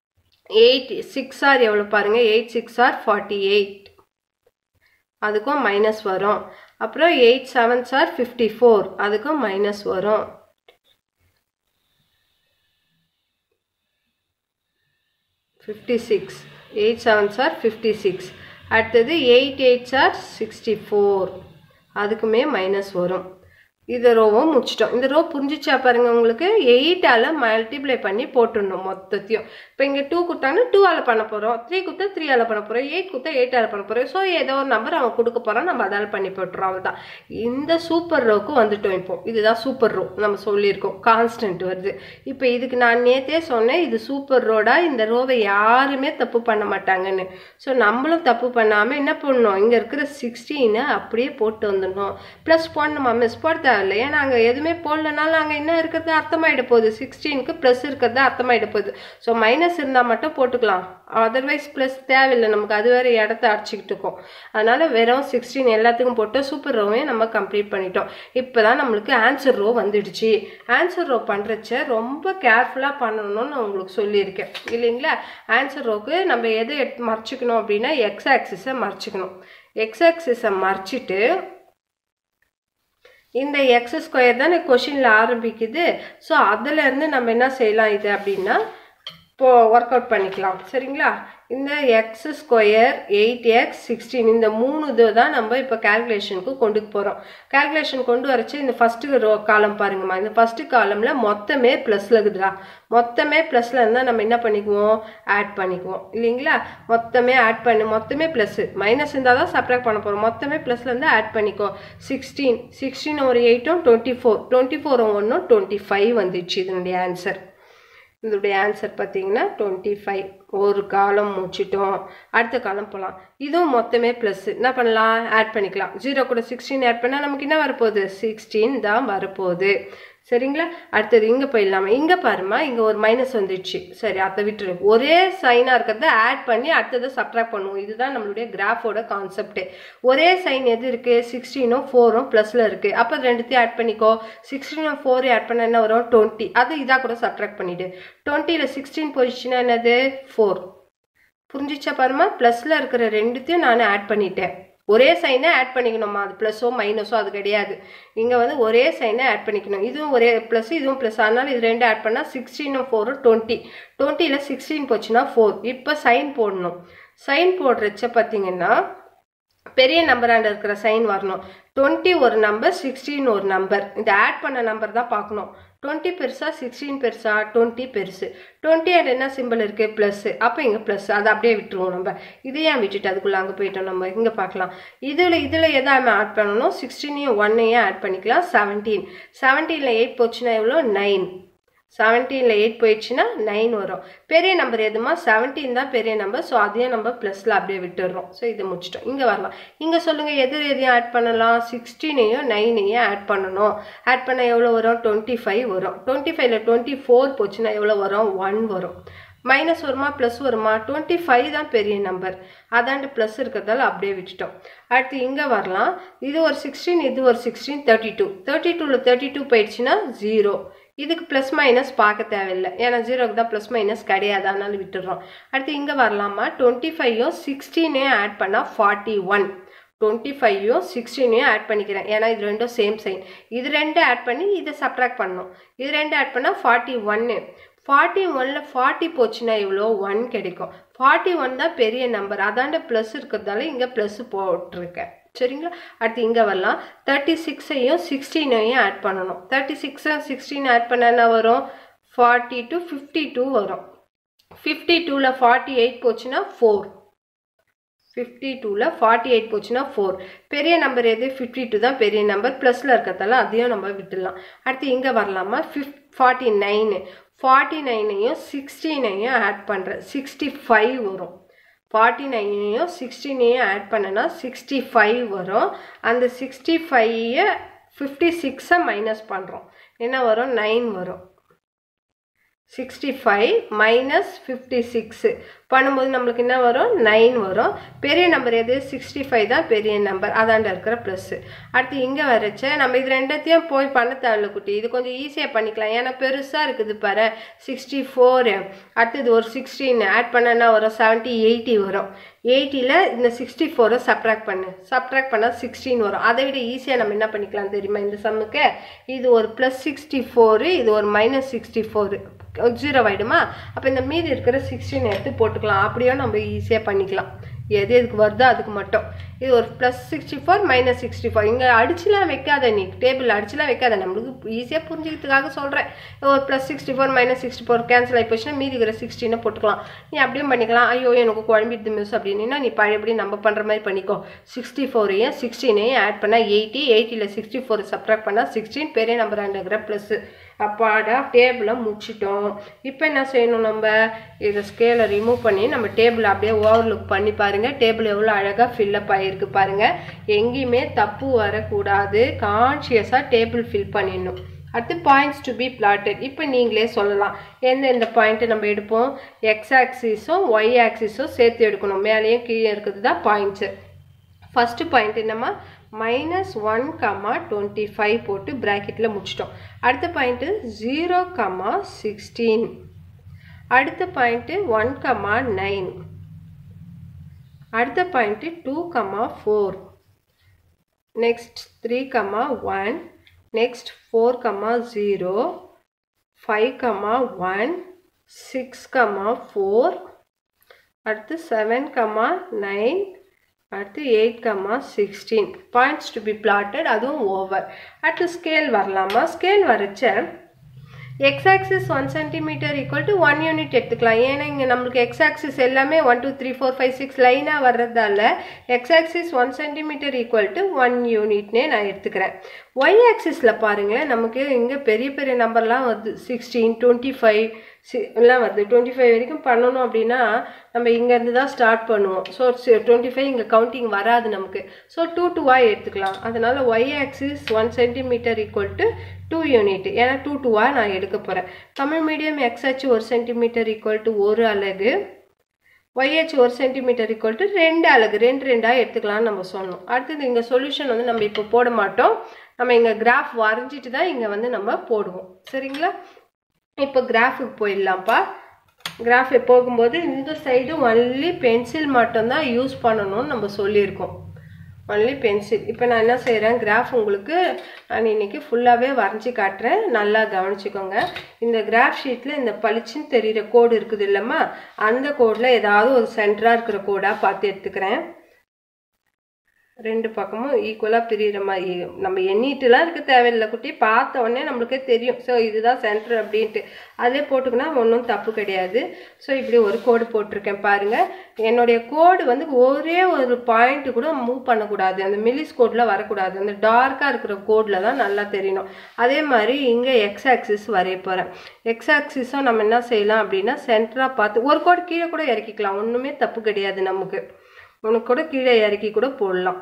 எயிட் சிக்ஸ் ஆர் எவ்வளோ பாருங்கள் eight six are forty eight அதுக்கும் மைனஸ் வரும் அப்புறம் eight seven are fifty four அதுக்கும் மைனஸ் வரும் fifty six eight seven are fifty six அடுத்தது eight eight sir sixty four அதுக்குமே மைனஸ் வரும் இது ரோவும் முடிச்சிட்டோம் இந்த ரோ புரிஞ்சிச்சா பாருங்க உங்களுக்கு எயிட்டால் மல்டிப்ளை பண்ணி போட்டுடணும் மொத்தத்தையும் இப்போ இங்கே டூ கொடுத்தாங்கன்னா டூவால் பண்ண போகிறோம் த்ரீ கொடுத்தா த்ரீயால் பண்ண போகிறோம் எயிட் கொடுத்தா எயிட்டால் பண்ண போகிறோம் ஸோ ஏதோ ஒரு நம்பர் அவன் கொடுக்க போகிறான் நம்ம அதால் பண்ணி போட்டுறோம் அவ்வளோதான் இந்த சூப்பர் ரோக்கு வந்துட்டோம் இப்போ இதுதான் சூப்பர் ரோ நம்ம சொல்லியிருக்கோம் கான்ஸ்டன்ட் வருது இப்போ இதுக்கு நான் நேத்தே சொன்னேன் இது சூப்பர் ரோடா இந்த ரோவை யாருமே தப்பு பண்ண மாட்டாங்கன்னு ஸோ நம்மளும் தப்பு பண்ணாமல் என்ன பண்ணணும் இங்கே இருக்கிற சிக்ஸ்டீனை அப்படியே போட்டு வந்துடணும் ப்ளஸ் போடணுமா மிஸ் போட தேவையில்ல ஏன்னா அங்கே எதுவுமே போடலனாலும் அங்கே என்ன இருக்கிறது அர்த்தமாயிட போகுது சிக்ஸ்டீனுக்கு ப்ளஸ் இருக்கிறது அர்த்தமாயிட போகுது ஸோ மைனஸ் இருந்தால் மட்டும் போட்டுக்கலாம் அதர்வைஸ் ப்ளஸ் தேவையில்லை நமக்கு அது வேறு இடத்த அடிச்சுக்கிட்டு இருக்கோம் அதனால வெறும் சிக்ஸ்டீன் எல்லாத்துக்கும் போட்டு சூப்பர் ரோவையும் நம்ம கம்ப்ளீட் பண்ணிட்டோம் இப்போ தான் நம்மளுக்கு ஆன்சர் ரோ வந்துடுச்சு ஆன்சர் ரோ பண்ணுறச்ச ரொம்ப கேர்ஃபுல்லாக பண்ணணும்னு நான் உங்களுக்கு சொல்லியிருக்கேன் இல்லைங்களா ஆன்சர் ரோக்கு நம்ம எதை எடுத்து மறைச்சிக்கணும் அப்படின்னா எக்ஸ் ஆக்சிஸை மறைச்சிக்கணும் எக்ஸ் ஆக்சிஸை மறைச்சிட்டு இந்த எக்ஸ் ஸ்கொயர் தானே கொஷினில் ஆரம்பிக்குது ஸோ அதுலேருந்து நம்ம என்ன செய்யலாம் இது அப்படின்னா இப்போ ஒர்க் அவுட் பண்ணிக்கலாம் சரிங்களா இந்த x square eight x sixteen இந்த மூணு இது தான் நம்ம இப்போ கேல்குலேஷனுக்கு கொண்டு போகிறோம் கேல்குலேஷன் கொண்டு வரச்சு இந்த ஃபஸ்ட்டு ரோ காலம் பாருங்கம்மா இந்த ஃபஸ்ட்டு காலமில் மொத்தமே ப்ளஸில் இருக்குதுடா மொத்தமே ப்ளஸில் இருந்தால் நம்ம என்ன பண்ணிக்குவோம் ஆட் பண்ணிக்குவோம் இல்லைங்களா மொத்தமே ஆட் பண்ணி மொத்தமே ப்ளஸ்ஸு மைனஸ் இருந்தால் தான் சப்ராக்ட் பண்ண போகிறோம் மொத்தமே ப்ளஸில் இருந்தால் ஆட் பண்ணிக்கோ சிக்ஸ்டீன் சிக்ஸ்டீன் ஒரு எயிட்டும் டுவெண்ட்டி ஃபோர் டுவெண்ட்டி ஃபோர் ஒன்றும் டுவெண்ட்டி ஃபைவ் வந்துச்சு இதனுடைய ஆன்சர் இதோடைய ஆன்சர் பார்த்தீங்கன்னா டுவெண்ட்டி ஃபைவ் ஒரு காலம் முடிச்சிட்டோம் அடுத்த காலம் போகலாம் இதுவும் மொத்தமே ப்ளஸ் என்ன பண்ணலாம் ஆட் பண்ணிக்கலாம் ஜீரோ கூட சிக்ஸ்டீன் ஆட் பண்ணால் நமக்கு என்ன வரப்போகுது சிக்ஸ்டீன் தான் வரப்போகுது சரிங்களா அடுத்தது இங்கே போயிடலாமா இங்கே பாருமா இங்கே ஒரு மைனஸ் வந்துடுச்சு சரி அதை விட்டுரு ஒரே சைனாக இருக்கிறத ஆட் பண்ணி அடுத்ததை சப்ட்ராக்ட் பண்ணுவோம் இதுதான் நம்மளுடைய கிராஃபோட கான்செப்டே ஒரே சைன் எது இருக்குது சிக்ஸ்டீனும் ஃபோரும் ப்ளஸில் இருக்குது அப்போ ரெண்டுத்தையும் ஆட் பண்ணிக்கோ சிக்ஸ்டீனும் ஃபோர் ஆட் பண்ண என்ன வரும் டுவெண்ட்டி அது இதாக கூட சப்ட்ராக்ட் பண்ணிவிடு டுவெண்ட்டியில் சிக்ஸ்டீன் போயிடுச்சுன்னா என்னது ஃபோர் புரிஞ்சிச்சா பாருமா ப்ளஸில் இருக்கிற ரெண்டுத்தையும் நான் ஆட் பண்ணிட்டேன் ஒரே சைனை ஆட் பண்ணிக்கணுமா அது ப்ளஸோ மைனஸோ அது கிடையாது இங்கே வந்து ஒரே சைனை ஆட் பண்ணிக்கணும் இதுவும் ஒரே ப்ளஸ் இதுவும் ப்ளஸ் அதனால இது ரெண்டு ஆட் பண்ணால் சிக்ஸ்டீனும் ஃபோரும் டுவெண்ட்டி டுவெண்ட்டியில் சிக்ஸ்டீன் போச்சுன்னா ஃபோர் இப்போ சைன் போடணும் சைன் போடுறச்ச பார்த்தீங்கன்னா பெரிய நம்பராண்ட இருக்கிற சைன் வரணும் டுவெண்ட்டி ஒரு நம்பர் சிக்ஸ்டீன் ஒரு நம்பர் இந்த ஆட் பண்ண நம்பர் தான் பார்க்கணும் டுவெண்ட்டி பெருசா சிக்ஸ்டீன் பெருசா டுவெண்ட்டி பெருசு டுவெண்ட்டி அண்ட் என்ன சிம்பிள் இருக்குது ப்ளஸ்ஸு அப்போ இங்கே ப்ளஸ் அதை அப்படியே விட்டுருவோம் நம்ம இதை ஏன் விட்டுட்டு அதுக்குள்ளே அங்கே போயிட்டோம் நம்ம இங்கே பார்க்கலாம் இதில் இதில் எதை ஆட் பண்ணணும் சிக்ஸ்டீனையும் ஒன்னையும் ஆட் பண்ணிக்கலாம் செவன்டீன் செவன்டீனில் எயிட் போச்சுன்னா எவ்வளோ நைன் செவன்டீனில் எயிட் போயிடுச்சுன்னா நைன் வரும் பெரிய நம்பர் எதுமா செவன்டீன் தான் பெரிய நம்பர் ஸோ அதையும் நம்ம ப்ளஸில் அப்படியே விட்டுடுறோம் ஸோ இதை முடிச்சிட்டோம் இங்கே வரலாம் இங்கே சொல்லுங்கள் எது எதையும் ஆட் பண்ணலாம் சிக்ஸ்டீனையும் நைனையும் ஆட் பண்ணணும் ஆட் பண்ண எவ்வளோ வரும் டுவெண்ட்டி ஃபைவ் வரும் டுவெண்ட்டி ஃபைவ்ல டுவெண்ட்டி ஃபோர் போச்சுன்னா எவ்வளோ வரும் ஒன் வரும் மைனஸ் வருமா ப்ளஸ் வருமா டுவெண்ட்டி ஃபைவ் தான் பெரிய நம்பர் அதாண்டு ப்ளஸ் இருக்கிறதால அப்படியே விட்டுட்டோம் அடுத்து இங்கே வரலாம் இது ஒரு சிக்ஸ்டீன் இது ஒரு சிக்ஸ்டீன் தேர்ட்டி டூ தேர்ட்டி டூவில் தேர்ட்டி டூ போயிடுச்சுன்னா ஜீரோ இதுக்கு ப்ளஸ் மைனஸ் பார்க்க தேவையில்லை ஏன்னா ஜீரோக்கு தான் ப்ளஸ் மைனஸ் கிடையாது அதனால விட்டுடுறோம் அடுத்து இங்கே வரலாமா டுவெண்ட்டி ஃபைவையும் சிக்ஸ்டீனையும் ஆட் பண்ணால் ஃபார்ட்டி ஒன் டுவெண்ட்டி ஃபைவையும் சிக்ஸ்டீனையும் ஆட் பண்ணிக்கிறேன் ஏன்னா இது ரெண்டும் சேம் சைன் இது ரெண்டு ஆட் பண்ணி இதை சப்ட்ராக்ட் பண்ணணும் இது ரெண்டு ஆட் பண்ணால் ஃபார்ட்டி ஒன்னு ஃபார்ட்டி ஒனில் ஃபார்ட்டி போச்சுன்னா இவ்வளோ ஒன் கிடைக்கும் ஃபார்ட்டி ஒன் தான் பெரிய நம்பர் அதாண்ட ப்ளஸ் இருக்கிறதால இங்கே ப்ளஸ் போட்டிருக்கேன் சரிங்களா அடுத்து இங்கே வரலாம் தேர்ட்டி சிக்ஸையும் சிக்ஸ்டீனையும் ஆட் பண்ணணும் தேர்ட்டி சிக்ஸும் சிக்ஸ்டீன் ஆட் பண்ண என்ன வரும் ஃபார்ட்டி டு ஃபிஃப்டி டூ வரும் ஃபிஃப்டி டூவில் ஃபார்ட்டி எயிட் போச்சுன்னா ஃபோர் ஃபிஃப்டி டூவில் ஃபார்ட்டி எயிட் போச்சுன்னா ஃபோர் பெரிய நம்பர் எது ஃபிஃப்டி டூ தான் பெரிய நம்பர் ப்ளஸில் இருக்கிறதால அதையும் நம்ம விட்டுடலாம் அடுத்து இங்கே வரலாமா ஃபிஃப் ஃபார்ட்டி நைனு ஃபார்ட்டி நைனையும் சிக்ஸ்டீனையும் ஆட் பண்ணுறேன் சிக்ஸ்டி ஃபைவ் வரும் ஃபார்ட்டி நைனையும் சிக்ஸ்டீனையும் ஆட் பண்ணனா சிக்ஸ்டி ஃபைவ் வரும் அந்த சிக்ஸ்டி ஃபைவை ஃபிஃப்டி சிக்ஸை மைனஸ் பண்ணுறோம் என்ன வரும் நைன் வரும் sixty five minus fifty six பண்ணும்போது நம்மளுக்கு என்ன வரும் நைன் வரும் பெரிய நம்பர் எது சிக்ஸ்டி ஃபைவ் தான் பெரிய நம்பர் அதாண்ட இருக்கிற ப்ளஸ்ஸு அடுத்து இங்கே வரச்ச நம்ம இது ரெண்டத்தையும் போய் பண்ண தேவையில்ல குட்டி இது கொஞ்சம் ஈஸியாக பண்ணிக்கலாம் ஏன்னா பெருசாக இருக்குது பாரு சிக்ஸ்டி ஃபோரு அடுத்தது ஒரு சிக்ஸ்டீன் ஆட் பண்ணனா வரும் செவன்ட்டி எயிட்டி வரும் எயிட்டியில் இந்த சிக்ஸ்டி ஃபோரை சப்ட்ராக்ட் பண்ணு சப்ட்ராக்ட் பண்ணால் சிக்ஸ்டீன் வரும் அதை விட ஈஸியாக நம்ம என்ன பண்ணிக்கலாம் தெரியுமா இந்த சம்முக்கு இது ஒரு ப்ளஸ் சிக்ஸ்டி ஃபோரு இது ஒரு மைனஸ் சிக்ஸ்டி ஃபோரு ஜீரோ ஆகிடுமா அப்போ இந்த மீதி இருக்கிற சிக்ஸ்டீன் எடுத்து போட்டுக்கலாம் அப்படியும் நம்ம ஈஸியாக பண்ணிக்கலாம் எது எதுக்கு வருதோ அதுக்கு மட்டும் இது ஒரு plus sixty four minus sixty four இங்கே அடிச்சுலாம் வைக்காத நீ டேபிள் அடிச்சுலாம் வைக்காத நம்மளுக்கு ஈஸியாக புரிஞ்சுக்கிறதுக்காக சொல்கிறேன் ஒரு plus sixty four minus sixty four cancel ஆகி போச்சுன்னா மீதி இருக்கிற சிக்ஸ்டின்னு போட்டுக்கலாம் நீ அப்படியும் பண்ணிக்கலாம் ஐயோ எனக்கு குழம்பிடுது மிஸ் அப்படின்னா நீ பழையபடி நம்ம பண்ணுற மாதிரி பண்ணிக்கோ சிக்ஸ்டி ஃபோரையும் சிக்ஸ்டீனையும் ஆட் பண்ணால் எயிட்டி எயிட்டியில் சிக்ஸ்டி ஃபோர் சப்ராக்ட் பண்ணால் சிக்ஸ்டீன் பெரிய நம்பர் ரெண்டுங்கிற ப்ளஸ்ஸு அப்பாடா டேபிளை முடிச்சிட்டோம் இப்போ என்ன செய்யணும் நம்ம இதை ஸ்கேலை ரிமூவ் பண்ணி நம்ம டேபிள் அப்படியே ஓவர்லுக் பண்ணி பாருங்கள் டேபிள் எவ்வளோ அழகாக ஃபில்லப் ஆகிருக்கு பாருங்கள் எங்கேயுமே தப்பு வரக்கூடாது கான்ஷியஸாக டேபிள் ஃபில் பண்ணிடணும் அடுத்து பாயிண்ட்ஸ் டு பி பிளாட்டட் இப்போ நீங்களே சொல்லலாம் எந்தெந்த பாயிண்ட்டு நம்ம எடுப்போம் எக்ஸ் ஆக்சிஸும் ஒய் ஆக்சிஸும் சேர்த்து எடுக்கணும் மேலேயும் கீழே இருக்கிறது தான் பாயிண்ட்ஸு ஃபஸ்ட்டு பாயிண்ட் என்னம்மா minus one comma twenty five போட்டு ப்ராக்கெட்டில் முடிச்சிட்டோம் அடுத்த பாயிண்ட்டு ஜீரோ கம்மா சிக்ஸ்டீன் அடுத்த பாயிண்ட்டு ஒன் கம்மா நைன் அடுத்த point two comma four next three comma one next four comma zero five comma one six comma four அடுத்து seven comma nine அடுத்து eight comma sixteen points to be plotted அதுவும் over அடுத்து scale வரலாமா scale வரைச்ச x axis one centimetre equal to one unit எடுத்துக்கலாம் ஏன்னா இங்கே நம்மளுக்கு எக்ஸ் ஆக்சிஸ் எல்லாமே one two three four five six லைனாக வர்றதால x axis one centimetre equal to one யூனிட்னே நான் எடுத்துக்கிறேன் ஒய் ஆக்சிஸில் பாருங்களேன் நமக்கு இங்கே பெரிய பெரிய நம்பர்லாம் வருது சிக்ஸ்டீன் டுவெண்ட்டி ஃபைவ் சி எல்லாம் வருது டுவெண்ட்டி ஃபைவ் வரைக்கும் பண்ணணும் அப்படின்னா நம்ம இங்கேருந்து தான் ஸ்டார்ட் பண்ணுவோம் ஸோ டுவெண்ட்டி ஃபைவ் இங்கே கவுண்டிங் வராது நமக்கு ஸோ டூ டூவாக எடுத்துக்கலாம் அதனால் y axis one centimetre equal to two unit ஏன்னா டூ டூவாக நான் எடுக்க போகிறேன் தமிழ் மீடியம் எக்ஸ்ஹெச் ஒரு சென்டிமீட்டர் ஈக்குவல் டு ஒரு அலகு ஒய்ஹெச் ஒரு சென்டிமீட்டர் ஈக்குவல் டு ரெண்டு அலகு ரெண்டு ரெண்டாக எடுத்துக்கலாம்னு நம்ம சொன்னோம் அடுத்தது இங்கே சொல்யூஷன் வந்து நம்ம இப்போ போட மாட்டோம் நம்ம இங்கே கிராஃப் வரைஞ்சிட்டு தான் இங்கே வந்து நம்ம போடுவோம் சரிங்களா இப்போ கிராஃபுக்கு போயிடலாம்ப்பா கிராஃப் போகும்போது இந்த சைடு ஒன்லி பென்சில் மட்டும்தான் யூஸ் பண்ணணும்னு நம்ம சொல்லியிருக்கோம் ஒன்லி பென்சில் இப்போ நான் என்ன செய்கிறேன் கிராஃப் உங்களுக்கு நான் இன்றைக்கி ஃபுல்லாகவே வரைஞ்சி காட்டுறேன் நல்லா கவனிச்சுக்கோங்க இந்த கிராஃப் ஷீட்டில் இந்த பளிச்சுன்னு தெரிகிற கோடு இருக்குது இல்லைம்மா அந்த கோடில் ஏதாவது ஒரு சென்டராக இருக்கிற கோடாக பார்த்து எடுத்துக்கிறேன் ரெண்டு பக்கமும் ஈக்குவலாக பிரிகிற மாதிரி நம்ம எண்ணிட்டுலாம் இருக்க தேவையில்லை குட்டி பார்த்த உடனே நம்மளுக்கே தெரியும் ஸோ இதுதான் சென்டர் அப்படின்ட்டு அதே போட்டுக்கினா ஒன்றும் தப்பு கிடையாது ஸோ இப்படி ஒரு கோடு போட்டிருக்கேன் பாருங்கள் என்னுடைய கோடு வந்து ஒரே ஒரு பாயிண்ட்டு கூட மூவ் பண்ணக்கூடாது அந்த மில்லிஸ் கோடில் வரக்கூடாது அந்த டார்க்காக இருக்கிற கோடில் தான் நல்லா தெரியணும் அதே மாதிரி இங்கே எக்ஸ் ஆக்சிஸ் வரைய போகிறேன் எக்ஸ் ஆக்சிஸும் நம்ம என்ன செய்யலாம் அப்படின்னா சென்டராக பார்த்து ஒரு கோடு கீழே கூட இறக்கிக்கலாம் ஒன்றுமே தப்பு கிடையாது நமக்கு உனக்கு கூட கீழே இறக்கி கூட போடலாம்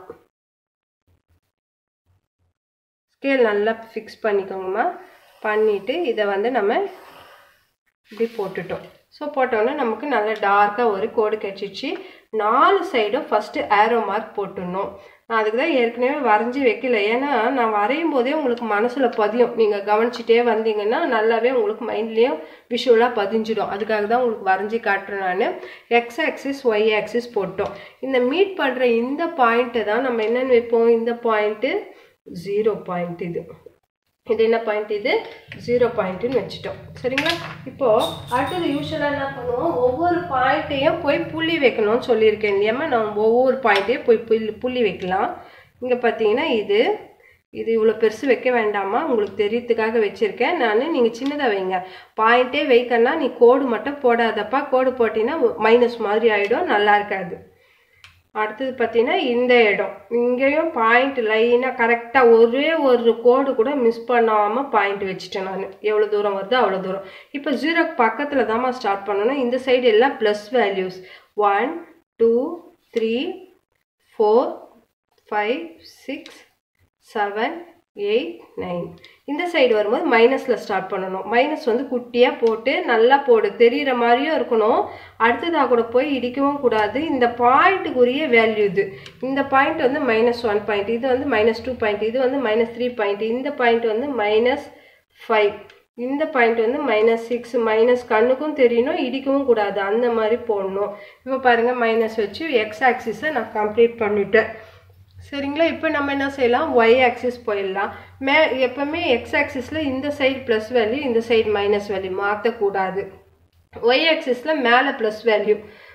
ஸ்கேல் நல்லா ஃபிக்ஸ் பண்ணிக்கோங்கம்மா பண்ணிவிட்டு இதை வந்து நம்ம இப்படி போட்டுட்டோம் ஸோ போட்டோன்னே நமக்கு நல்லா டார்க்காக ஒரு கோடு கட்டிச்சு நாலு சைடும் ஃபஸ்ட்டு ஆரோ மார்க் போட்டுடணும் நான் அதுக்கு தான் ஏற்கனவே வரைஞ்சி வைக்கல ஏன்னா நான் வரையும் போதே உங்களுக்கு மனசில் பதியும் நீங்கள் கவனிச்சிட்டே வந்தீங்கன்னா நல்லாவே உங்களுக்கு மைண்ட்லேயும் விஷுவலாக பதிஞ்சிடும் அதுக்காக தான் உங்களுக்கு வரைஞ்சி காட்டுறேன் நான் எக்ஸ் ஆக்சிஸ் ஒய் ஆக்சிஸ் போட்டோம் இந்த மீட் பண்ணுற இந்த பாயிண்ட்டை தான் நம்ம என்னென்னு வைப்போம் இந்த பாயிண்ட்டு ஜீரோ பாயிண்ட் இது இது என்ன பாயிண்ட் இது ஜீரோ பாயிண்ட்டுன்னு வச்சுட்டோம் சரிங்களா இப்போது அடுத்தது யூஸ்வலாக என்ன பண்ணுவோம் ஒவ்வொரு பாயிண்ட்டையும் போய் புள்ளி வைக்கணும்னு சொல்லியிருக்கேன் இல்லையாம்மா நம்ம ஒவ்வொரு பாயிண்ட்டையும் போய் புள்ளி புள்ளி வைக்கலாம் இங்கே பார்த்தீங்கன்னா இது இது இவ்வளோ பெருசு வைக்க வேண்டாமா உங்களுக்கு தெரியறதுக்காக வச்சுருக்கேன் நான் நீங்கள் சின்னதாக வைங்க பாயிண்ட்டே வைக்கன்னா நீ கோடு மட்டும் போடாதப்பா கோடு போட்டிங்கன்னா மைனஸ் மாதிரி ஆகிடும் நல்லா இருக்காது அடுத்தது பார்த்தீங்கன்னா இந்த இடம் இங்கேயும் பாயிண்ட் லைனாக கரெக்டாக ஒரே ஒரு கோடு கூட மிஸ் பண்ணாமல் பாயிண்ட் வச்சுட்டேன் நான் எவ்வளோ தூரம் வருதோ அவ்வளோ தூரம் இப்போ ஜீரோக்கு பக்கத்தில் தாம்மா ஸ்டார்ட் பண்ணணும் இந்த சைடு எல்லாம் plus values one two three four five six seven eight nine இந்த சைடு வரும்போது மைனஸில் ஸ்டார்ட் பண்ணணும் மைனஸ் வந்து குட்டியாக போட்டு நல்லா போடு தெரிகிற மாதிரியும் இருக்கணும் அடுத்ததாக கூட போய் இடிக்கவும் கூடாது இந்த பாயிண்ட்டுக்குரிய வேல்யூ இது இந்த பாயிண்ட் வந்து மைனஸ் ஒன் பாயிண்ட் இது வந்து மைனஸ் டூ பாயிண்ட் இது வந்து மைனஸ் த்ரீ பாயிண்ட் இந்த பாயிண்ட் வந்து மைனஸ் ஃபைவ் இந்த பாயிண்ட் வந்து மைனஸ் சிக்ஸ் மைனஸ் கண்ணுக்கும் தெரியணும் இடிக்கவும் கூடாது அந்த மாதிரி போடணும் இப்போ பாருங்கள் மைனஸ் வச்சு எக்ஸ் ஆக்சிஸை நான் கம்ப்ளீட் பண்ணிட்டேன் சரிங்களா இப்போ நம்ம என்ன செய்யலாம் ஒய் ஆக்சிஸ் போயிடலாம் மே எப்போவுமே எக்ஸ் ஆக்சிஸில் இந்த சைடு ப்ளஸ் வேல்யூ இந்த சைடு மைனஸ் வேல்யூ மாற்றக்கூடாது ஒய் ஆக்சிஸில் மேலே ப்ளஸ் வேல்யூ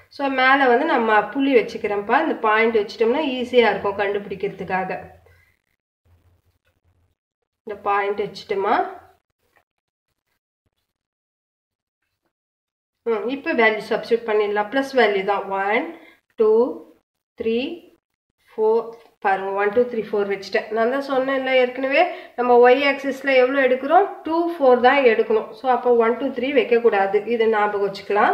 ஸோ மேலே வந்து நம்ம புள்ளி வச்சுக்கிறேன்ப்பா இந்த பாயிண்ட் வச்சிட்டோம்னா ஈஸியாக இருக்கும் கண்டுபிடிக்கிறதுக்காக இந்த பாயிண்ட் வச்சுட்டோமா ம் இப்போ வேல்யூ சப்ஸ்டியூட் பண்ணிடலாம் ப்ளஸ் வேல்யூ தான் ஒன் டூ த்ரீ ஃபோர் பாருங்க ஒன் டூ த்ரீ ஃபோர் வச்சுட்டேன் நான் தான் சொன்னேன்ல ஏற்கனவே நம்ம ஒய் ஆக்சிஸில் எவ்வளோ எடுக்கிறோம் டூ ஃபோர் தான் எடுக்கணும் ஸோ அப்போ ஒன் டூ த்ரீ வைக்கக்கூடாது இதை ஞாபகம் வச்சுக்கலாம்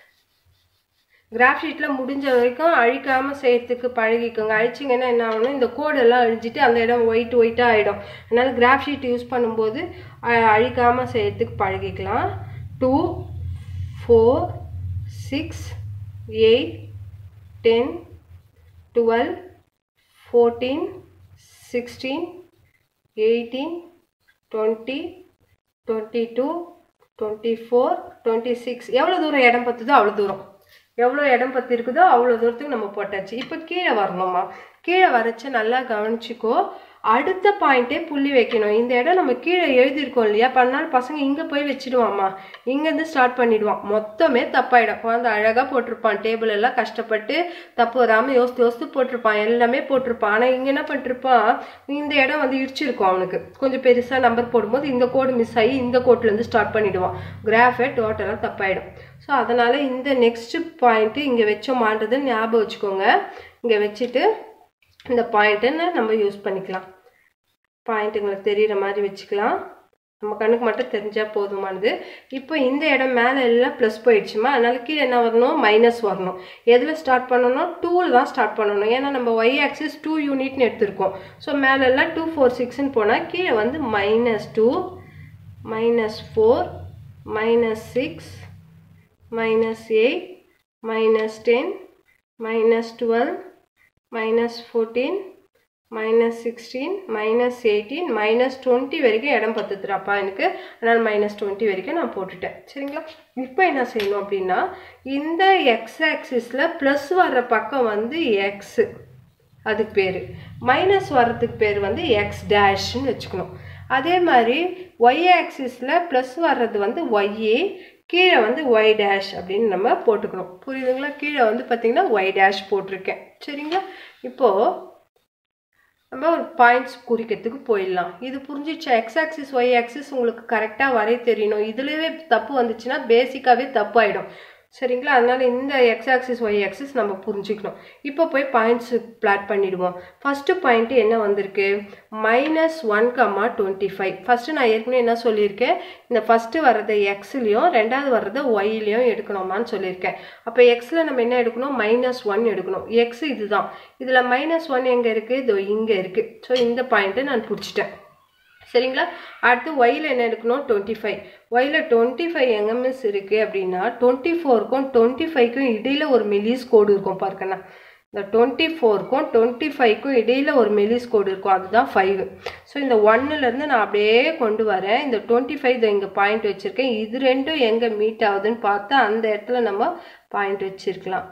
கிராஃப் ஷீட்டில் முடிஞ்ச வரைக்கும் அழிக்காமல் செய்யறதுக்கு பழகிக்கோங்க அழிச்சிங்கன்னா என்ன ஆகணும் இந்த கோடெல்லாம் அழிஞ்சிட்டு அந்த இடம் ஒயிட் ஒயிட்டாக ஆகிடும் அதனால் கிராஃப் ஷீட் யூஸ் பண்ணும்போது அழிக்காமல் செய்யறதுக்கு பழகிக்கலாம் two four six eight ten twelve fourteen sixteen eighteen twenty twenty two twenty four twenty six எவ்வளோ தூரம் இடம் பத்துதோ அவ்வளோ தூரம் எவ்வளோ இடம் பற்றி இருக்குதோ அவ்வளோ தூரத்துக்கு நம்ம போட்டாச்சு இப்போ கீழே வரணுமா கீழே வரைச்ச நல்லா கவனிச்சிக்கோ அடுத்த பாயிண்ட்டே புள்ளி வைக்கணும் இந்த இடம் நம்ம கீழே எழுதியிருக்கோம் இல்லையா பண்ணால் பசங்க இங்கே போய் வச்சுடுவாம்மா இங்கேருந்து ஸ்டார்ட் பண்ணிடுவான் மொத்தமே தப்பாயிடும் குழந்தை அழகாக போட்டிருப்பான் டேபிள் எல்லாம் கஷ்டப்பட்டு தப்பு வராமல் யோசித்து யோசித்து போட்டிருப்பான் எல்லாமே போட்டிருப்பான் ஆனால் இங்கே என்ன பண்ணிருப்பான் இந்த இடம் வந்து இடிச்சிருக்கும் அவனுக்கு கொஞ்சம் பெருசாக நம்பர் போடும்போது இந்த கோடு மிஸ் ஆகி இந்த கோட்லேருந்து ஸ்டார்ட் பண்ணிடுவான் கிராஃபே டோட்டலாக தப்பாயிடும் ஸோ அதனால் இந்த நெக்ஸ்ட் பாயிண்ட்டு இங்கே வச்சோமான்றதை ஞாபகம் வச்சுக்கோங்க இங்கே வச்சுட்டு இந்த பாயிண்ட்டுன்னு நம்ம யூஸ் பண்ணிக்கலாம் பாயிண்ட் உங்களுக்கு தெரிகிற மாதிரி வச்சுக்கலாம் நம்ம கண்ணுக்கு மட்டும் தெரிஞ்சால் போதுமானது இப்போ இந்த இடம் மேலே எல்லாம் ப்ளஸ் போயிடுச்சுமா அதனால கீழே என்ன வரணும் மைனஸ் வரணும் எதில் ஸ்டார்ட் பண்ணணும் டூவில் தான் ஸ்டார்ட் பண்ணணும் ஏன்னா நம்ம ஒய் ஆக்சிஸ் டூ யூனிட்னு எடுத்திருக்கோம் ஸோ மேலெல்லாம் டூ ஃபோர் சிக்ஸ்ன்னு போனால் கீழே வந்து minus two minus four minus six minus 8, minus 10, minus 12, minus 14, minus 16, minus 18, minus 20 வரைக்கும் இடம் பத்துத்துறாப்பா எனக்கு அதனால் மைனஸ் டுவெண்ட்டி வரைக்கும் நான் போட்டுட்டேன் சரிங்களா இப்போ என்ன செய்யணும் அப்படின்னா இந்த எக்ஸ் ஆக்சிஸில் ப்ளஸ் வர்ற பக்கம் வந்து எக்ஸு அதுக்கு பேர் மைனஸ் வர்றதுக்கு பேர் வந்து எக்ஸ் டேஷ்னு வச்சுக்கணும் அதே மாதிரி ஒய் ஆக்சிஸில் ப்ளஸ் வர்றது வந்து ஒய்ஏ கீழே வந்து ஒய் டேஷ் அப்படின்னு நம்ம போட்டுக்கணும் புரியுதுங்களா கீழே வந்து பார்த்திங்கன்னா ஒய் டேஷ் போட்டிருக்கேன் சரிங்களா இப்போது நம்ம ஒரு பாயிண்ட்ஸ் குறிக்கிறதுக்கு போயிடலாம் இது புரிஞ்சிச்சா எக்ஸ் ஆக்சிஸ் ஒய் ஆக்சிஸ் உங்களுக்கு கரெக்டாக வரைய தெரியணும் இதுலேயே தப்பு வந்துச்சுன்னா பேசிக்காகவே தப்பாயிடும் சரிங்களா அதனால் இந்த எக்ஸ் ஆக்சிஸ் ஒய் ஆக்சிஸ் நம்ம புரிஞ்சுக்கணும் இப்போ போய் பாயிண்ட்ஸ் பிளாட் பண்ணிடுவோம் ஃபஸ்ட்டு பாயிண்ட்டு என்ன வந்திருக்கு minus one comma twenty five first நான் ஏற்கனவே என்ன சொல்லியிருக்கேன் இந்த ஃபஸ்ட்டு வர்றதை எக்ஸ்லேயும் ரெண்டாவது வர்றதை ஒய்லேயும் எடுக்கணுமான்னு சொல்லியிருக்கேன் அப்போ எக்ஸில் நம்ம என்ன எடுக்கணும் மைனஸ் ஒன் எடுக்கணும் எக்ஸ் இதுதான் இதில் மைனஸ் ஒன் எங்கே இருக்குது இதோ இங்கே இருக்குது ஸோ இந்த பாயிண்ட்டை நான் பிடிச்சிட்டேன் சரிங்களா அடுத்து ஒயில் என்ன எடுக்கணும் டுவெண்ட்டி ஃபைவ் ஒயில் டுவெண்ட்டி ஃபைவ் எங்கே மிஸ் இருக்குது அப்படின்னா டுவெண்ட்டி ஃபோருக்கும் டுவெண்ட்டி ஃபைவ்க்கும் இடையில் ஒரு மெலிஸ் கோடு இருக்கும் பார்க்கண்ணா இந்த டுவெண்ட்டி ஃபோருக்கும் டுவெண்ட்டி ஃபைவ்க்கும் இடையில் ஒரு மெலிஸ் கோடு இருக்கும் அதுதான் ஃபைவ் ஸோ இந்த ஒன்னுலேருந்து நான் அப்படியே கொண்டு வரேன் இந்த டுவெண்ட்டி ஃபைவ் இங்கே பாயிண்ட் வச்சுருக்கேன் இது ரெண்டும் எங்கே மீட் ஆகுதுன்னு பார்த்தா அந்த இடத்துல நம்ம பாயிண்ட் வச்சுருக்கலாம்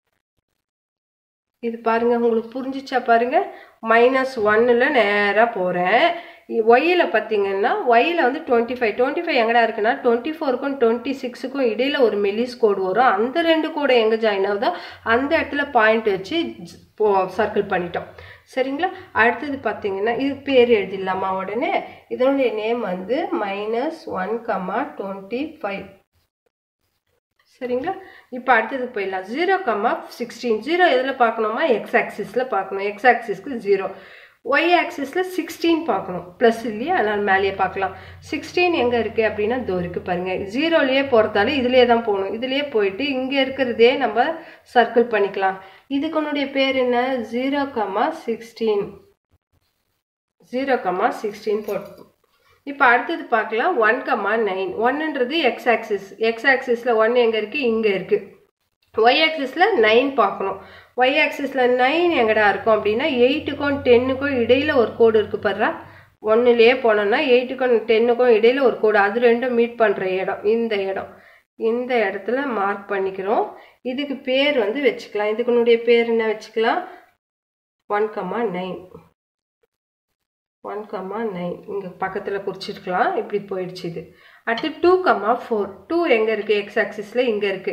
இது பாருங்க உங்களுக்கு புரிஞ்சிச்சா பாருங்க மைனஸ் ஒன்னில் நேராக போகிறேன் ஒய்யில் பார்த்தீங்கன்னா ஒய்யில் வந்து டுவெண்ட்டி ஃபைவ் டுவெண்ட்டி ஃபைவ் எங்கடா இருக்குன்னா டுவெண்ட்டி ஃபோருக்கும் டுவெண்ட்டி சிக்ஸுக்கும் இடையில் ஒரு மெலிஸ் கோடு வரும் அந்த ரெண்டு கோடு எங்கே ஜாயின் ஆகுதோ அந்த இடத்துல பாயிண்ட் வச்சு சர்க்கிள் பண்ணிட்டோம் சரிங்களா அடுத்தது பார்த்தீங்கன்னா இது பேர் எழுதிடலாமா உடனே இதனுடைய நேம் வந்து minus one comma twenty five சரிங்களா இப்போ அடுத்தது போயிடலாம் ஜீரோ கம்மா சிக்ஸ்டீன் ஜீரோ எதில் பார்க்கணுமா எக்ஸ் ஆக்சிஸில் பார்க்கணும் எக்ஸ் ஆக்சிஸ்க்கு ஜீரோ ஒய் ஆக்சிஸில் சிக்ஸ்டீன் பார்க்கணும் ப்ளஸ் இல்லையா அதனால் மேலேயே பார்க்கலாம் சிக்ஸ்டீன் எங்கே இருக்குது அப்படின்னா தோ இருக்குது பாருங்கள் ஜீரோலேயே போகிறதால இதுலேயே தான் போகணும் இதுலேயே போயிட்டு இங்கே இருக்கிறதே நம்ம சர்க்கிள் பண்ணிக்கலாம் இதுக்குன்னுடைய பேர் என்ன zero comma sixteen zero comma sixteen போட்டு இப்போ அடுத்தது பார்க்கலாம் ஒன் கம்மா நைன் ஒன்னுன்றது எக்ஸ் ஆக்சிஸ் எக்ஸ் ஆக்சிஸில் ஒன் எங்கே இருக்குது இங்கே இருக்குது ஒய் ஆக்சிஸில் நைன் பார்க்கணும் ஒய் ஆக்சிஸில் நைன் எங்கடா இருக்கும் அப்படின்னா எயிட்டுக்கும் டென்னுக்கும் இடையில் ஒரு கோடு இருக்குது பாருறா ஒன்றுலேயே போனோம்னா எயிட்டுக்கும் டென்னுக்கும் இடையில் ஒரு கோடு அது ரெண்டும் மீட் பண்ணுற இடம் இந்த இடம் இந்த இடத்துல மார்க் பண்ணிக்கிறோம் இதுக்கு பேர் வந்து வச்சுக்கலாம் இதுக்குனுடைய பேர் என்ன வச்சுக்கலாம் one comma nine one comma nine இங்கே பக்கத்தில் குறிச்சிருக்கலாம் இப்படி போயிடுச்சு இது அடுத்து டூ கம்மா ஃபோர் டூ எங்கே இருக்குது எக்ஸ் ஆக்சிஸில் இங்கே இருக்குது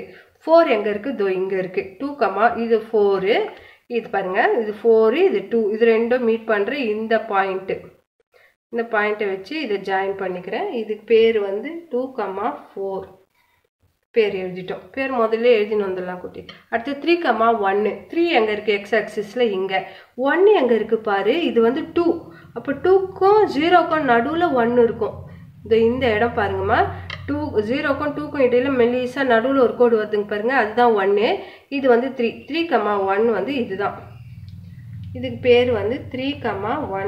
ஃபோர் எங்கே இருக்குது இதோ இங்கே இருக்குது டூ கமா இது ஃபோரு இது பாருங்கள் இது ஃபோரு இது டூ இது ரெண்டும் மீட் பண்ணுற இந்த பாயிண்ட்டு இந்த பாயிண்ட்டை வச்சு இதை ஜாயின் பண்ணிக்கிறேன் இதுக்கு பேர் வந்து டூ கமா ஃபோர் பேர் எழுதிட்டோம் பேர் முதல்ல எழுதின்னு வந்துடலாம் குட்டி அடுத்து த்ரீ கமா ஒன்று த்ரீ எங்கே இருக்குது எக்ஸ் ஆக்சிஸில் இங்கே ஒன்று எங்கே இருக்குது பாரு இது வந்து டூ அப்போ டூக்கும் ஜீரோக்கும் நடுவில் ஒன்று இருக்கும் இந்த இந்த இடம் பாருங்கம்மா டூ ஜீரோக்கும் டூக்கும் இடையில மெல்லிஸாக நடுவில் ஒரு கோடு வருதுங்க பாருங்கள் அதுதான் ஒன்று இது வந்து த்ரீ த்ரீ கமா ஒன் வந்து இதுதான் இதுக்கு பேர் வந்து த்ரீ கமா ஒன்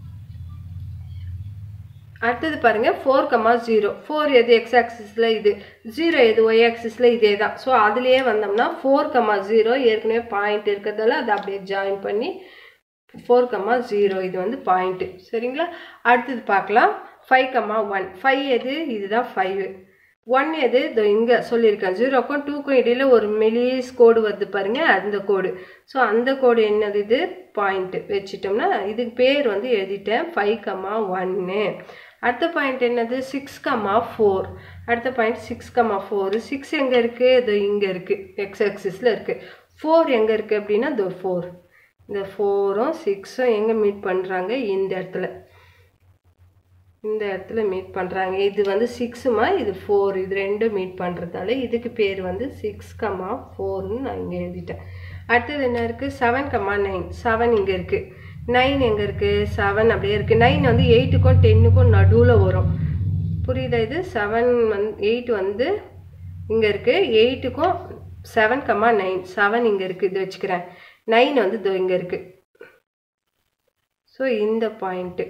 அடுத்தது பாருங்க ஃபோர் கமா ஜீரோ ஃபோர் எது எக்ஸ் ஆக்சிஸில் இது ஜீரோ எது ஒய் ஆக்சிஸில் இதே தான் ஸோ அதுலேயே வந்தோம்னா ஃபோர் கமா ஜீரோ ஏற்கனவே பாயிண்ட் இருக்கிறதால அதை அப்படியே ஜாயின் பண்ணி ஃபோர் கமா ஜீரோ இது வந்து பாயிண்ட்டு சரிங்களா அடுத்தது பார்க்கலாம் ஃபைவ் கமா ஒன் ஃபைவ் எது இதுதான் ஃபைவ் ஒன் எது இதோ இங்கே சொல்லியிருக்கேன் ஜீரோக்கும் டூக்கும் இடையில ஒரு மெலிஸ் கோடு வருது பாருங்க அந்த கோடு ஸோ அந்த கோடு என்னது இது பாயிண்ட்டு வச்சிட்டோம்னா இதுக்கு பேர் வந்து எழுதிட்டேன் ஃபைவ் கமா ஒன்று அடுத்த பாயிண்ட் என்னது சிக்ஸ் கமா ஃபோர் அடுத்த point six comma four six எங்கே இருக்குது இது இங்கே இருக்குது எக்ஸ் ஆக்சிஸில் இருக்குது ஃபோர் எங்கே இருக்குது அப்படின்னா இது ஃபோர் இந்த ஃபோரும் சிக்ஸும் எங்கே மீட் பண்ணுறாங்க இந்த இடத்துல இந்த இடத்துல மீட் பண்ணுறாங்க இது வந்து சிக்ஸுமா இது ஃபோர் இது ரெண்டும் மீட் பண்ணுறதால இதுக்கு பேர் வந்து சிக்ஸ் கமா ஃபோர்னு நான் இங்கே எழுதிட்டேன் அடுத்தது என்ன இருக்குது செவன் கமா நைன் செவன் இங்கே இருக்குது நைன் எங்கே இருக்குது செவன் அப்படியே இருக்குது நைன் வந்து எயிட்டுக்கும் டென்னுக்கும் நடுவில் வரும் புரியுதா இது செவன் வந் எயிட் வந்து இங்கே இருக்குது எயிட்டுக்கும் செவன் கமா நைன் செவன் இங்கே இருக்குது இது வச்சுக்கிறேன் நைன் வந்து இதோ இங்கே இருக்குது ஸோ இந்த பாயிண்ட்டு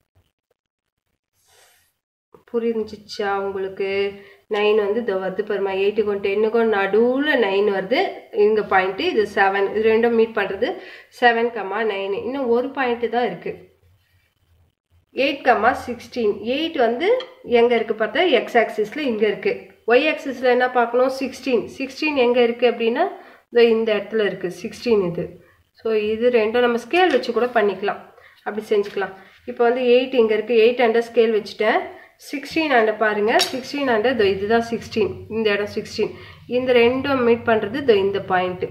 புரிஞ்சிச்சா உங்களுக்கு நைன் வந்து இதோ வருது பாருமா எயிட்டுக்கும் டென்னுக்கும் நடுவில் நைன் வருது இங்கே பாயிண்ட்டு இது செவன் இது ரெண்டும் மீட் பண்ணுறது செவன் கம்மா நைன் இன்னும் ஒரு பாயிண்ட்டு தான் இருக்குது எயிட் கம்மா சிக்ஸ்டீன் எயிட் வந்து எங்கே இருக்குது பார்த்தா எக்ஸ் ஆக்சிஸில் இங்கே இருக்குது ஒய் ஆக்சிஸில் என்ன பார்க்கணும் சிக்ஸ்டீன் சிக்ஸ்டீன் எங்கே இருக்குது அப்படின்னா இதோ இந்த இடத்துல இருக்குது சிக்ஸ்டீன் இது ஸோ இது ரெண்டும் நம்ம ஸ்கேல் வச்சு கூட பண்ணிக்கலாம் அப்படி செஞ்சுக்கலாம் இப்போ வந்து எயிட் இங்கே இருக்குது எயிட் அண்டர் ஸ்கேல் வச்சுட்டேன் சிக்ஸ்டீன் அண்டர் பாருங்கள் சிக்ஸ்டீன் அண்டர் இதோ இதுதான் சிக்ஸ்டீன் இந்த இடம் சிக்ஸ்டீன் இந்த ரெண்டும் மீட் பண்ணுறது இதோ இந்த பாயிண்ட்டு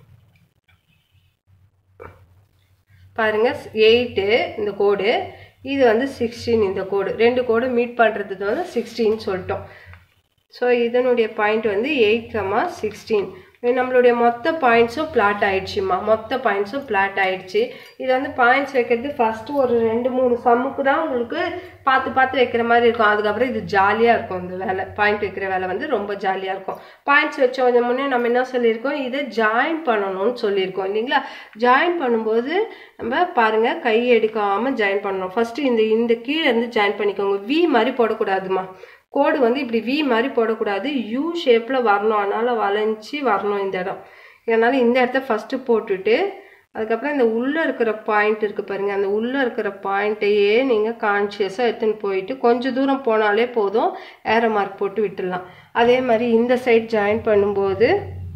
பாருங்க எயிட்டு இந்த கோடு இது வந்து சிக்ஸ்டீன் இந்த கோடு ரெண்டு கோடு மீட் பண்ணுறது வந்து சிக்ஸ்டீன் சொல்லிட்டோம் ஸோ இதனுடைய பாயிண்ட் வந்து எயிட் கமா சிக்ஸ்டீன் நம்மளுடைய மொத்த பாயிண்ட்ஸும் பிளாட் ஆயிடுச்சுமா மொத்த பாயிண்ட்ஸும் பிளாட் ஆயிடுச்சு இது வந்து பாயிண்ட்ஸ் வைக்கிறது ஃபஸ்ட்டு ஒரு ரெண்டு மூணு சம்முக்கு தான் உங்களுக்கு பார்த்து பார்த்து வைக்கிற மாதிரி இருக்கும் அதுக்கப்புறம் இது ஜாலியாக இருக்கும் இந்த வேலை பாயிண்ட் வைக்கிற வேலை வந்து ரொம்ப ஜாலியாக இருக்கும் பாயிண்ட்ஸ் வச்ச கொஞ்சம் முன்னே நம்ம என்ன சொல்லியிருக்கோம் இதை ஜாயின் பண்ணணும்னு சொல்லியிருக்கோம் இல்லைங்களா ஜாயின் பண்ணும்போது நம்ம பாருங்கள் கை எடுக்காமல் ஜாயின் பண்ணணும் ஃபஸ்ட்டு இந்த இந்த கீழே இருந்து ஜாயின் பண்ணிக்கோங்க வி மாதிரி போடக்கூடாதுமா கோடு வந்து இப்படி வி மாதிரி போடக்கூடாது யூ ஷேப்பில் வரணும் அதனால் வளைஞ்சி வரணும் இந்த இடம் இதனால் இந்த இடத்த ஃபஸ்ட்டு போட்டுட்டு அதுக்கப்புறம் இந்த உள்ளே இருக்கிற பாயிண்ட் இருக்குது பாருங்கள் அந்த உள்ளே இருக்கிற பாயிண்ட்டையே நீங்கள் கான்ஷியஸாக எடுத்துன்னு போயிட்டு கொஞ்சம் தூரம் போனாலே போதும் ஏரோ மார்க் போட்டு விட்டுடலாம் அதே மாதிரி இந்த சைட் ஜாயின் பண்ணும்போது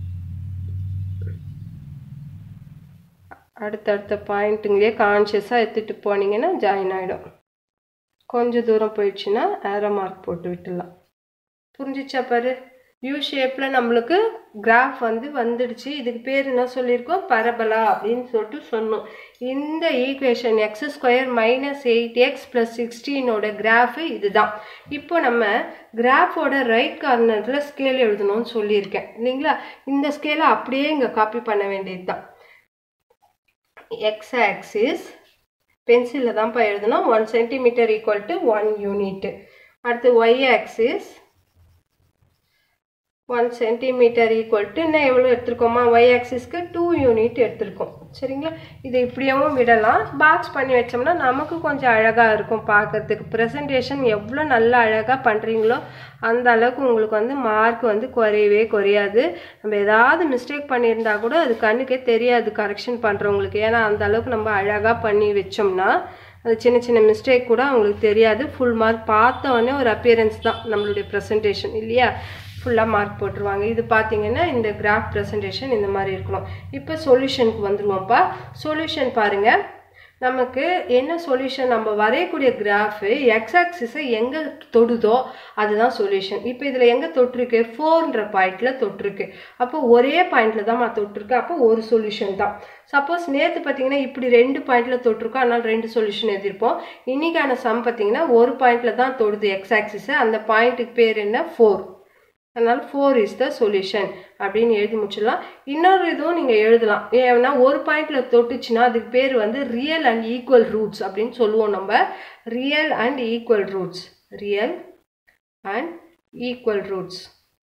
அடுத்தடுத்த பாயிண்ட்டுங்களே கான்ஷியஸாக எடுத்துகிட்டு போனீங்கன்னா ஜாயின் ஆகிடும் கொஞ்சம் தூரம் போயிடுச்சுன்னா ஏரோ மார்க் போட்டு விட்டுடலாம் புரிஞ்சிச்சா பாரு யூ ஷேப்பில் நம்மளுக்கு கிராஃப் வந்து வந்துடுச்சு இதுக்கு பேர் என்ன சொல்லியிருக்கோம் பரபலா அப்படின்னு சொல்லிட்டு சொன்னோம் இந்த equation x square minus eight X plus சிக்ஸ்டீனோட கிராஃபு இதுதான் இப்போ நம்ம கிராஃபோட ரைட் கார்னரில் ஸ்கேல் எழுதணும்னு சொல்லியிருக்கேன் இல்லைங்களா இந்த ஸ்கேலை அப்படியே இங்கே காப்பி பண்ண வேண்டியது தான் எக்ஸ் ஆக்சிஸ் பென்சிலில் தான்ப்பா எழுதணும் one centimetre equal to one unit அடுத்து y axis one centimetre equal to இன்னும் எவ்வளோ எடுத்திருக்கோமா ஒய் ஆக்சிஸ்க்கு டூ யூனிட் எடுத்திருக்கோம் சரிங்களா இதை இப்படியும் விடலாம் பாக்ஸ் பண்ணி வச்சோம்னா நமக்கு கொஞ்சம் அழகாக இருக்கும் பார்க்கறதுக்கு ப்ரெசன்டேஷன் எவ்வளோ நல்லா அழகாக பண்ணுறீங்களோ அந்த அளவுக்கு உங்களுக்கு வந்து மார்க் வந்து குறையவே குறையாது நம்ம ஏதாவது மிஸ்டேக் பண்ணியிருந்தா கூட அது கண்ணுக்கே தெரியாது கரெக்ஷன் பண்ணுறவங்களுக்கு ஏன்னா அந்த அளவுக்கு நம்ம அழகாக பண்ணி வச்சோம்னா அது சின்ன சின்ன மிஸ்டேக் கூட அவங்களுக்கு தெரியாது ஃபுல் மார்க் பார்த்த உடனே ஒரு அப்பியரன்ஸ் தான் நம்மளுடைய ப்ரெசன்டேஷன் இல்லையா ஃபுல்லாக மார்க் போட்டுருவாங்க இது பார்த்தீங்கன்னா இந்த கிராஃப் ப்ரெசன்டேஷன் இந்த மாதிரி இருக்கணும் இப்போ சொல்யூஷனுக்கு வந்துருவோம்ப்பா சொல்யூஷன் பாருங்கள் நமக்கு என்ன சொல்யூஷன் நம்ம வரையக்கூடிய கிராஃபு எக்ஸ் ஆக்சிஸை எங்கே தொடுதோ அதுதான் சொல்யூஷன் இப்போ இதில் எங்கே தொட்டிருக்கு ஃபோர்ன்ற பாயிண்டில் தொட்டிருக்கு அப்போ ஒரே பாயிண்டில் தான் தொட்டிருக்கு அப்போ ஒரு சொல்யூஷன் தான் சப்போஸ் நேற்று பார்த்தீங்கன்னா இப்படி ரெண்டு பாயிண்டில் தொட்டிருக்கோம் அதனால் ரெண்டு சொல்யூஷன் எழுதியிருப்போம் இன்றைக்கான சம் பார்த்தீங்கன்னா ஒரு பாயிண்டில் தான் தொடுது எக்ஸ் ஆக்சிஸை அந்த பாயிண்ட்டுக்கு பேர் என்ன ஃபோர் அதனால் ஃபோர் இஸ் த சொல்யூஷன் அப்படின்னு எழுதி முடிச்சிடலாம் இன்னொரு இதுவும் நீங்கள் எழுதலாம் ஏன்னா ஒரு பாயிண்டில் தொட்டுச்சுன்னா அதுக்கு பேர் வந்து ரியல் அண்ட் ஈக்குவல் ரூட்ஸ் அப்படின்னு சொல்லுவோம் நம்ம real and equal roots real and equal roots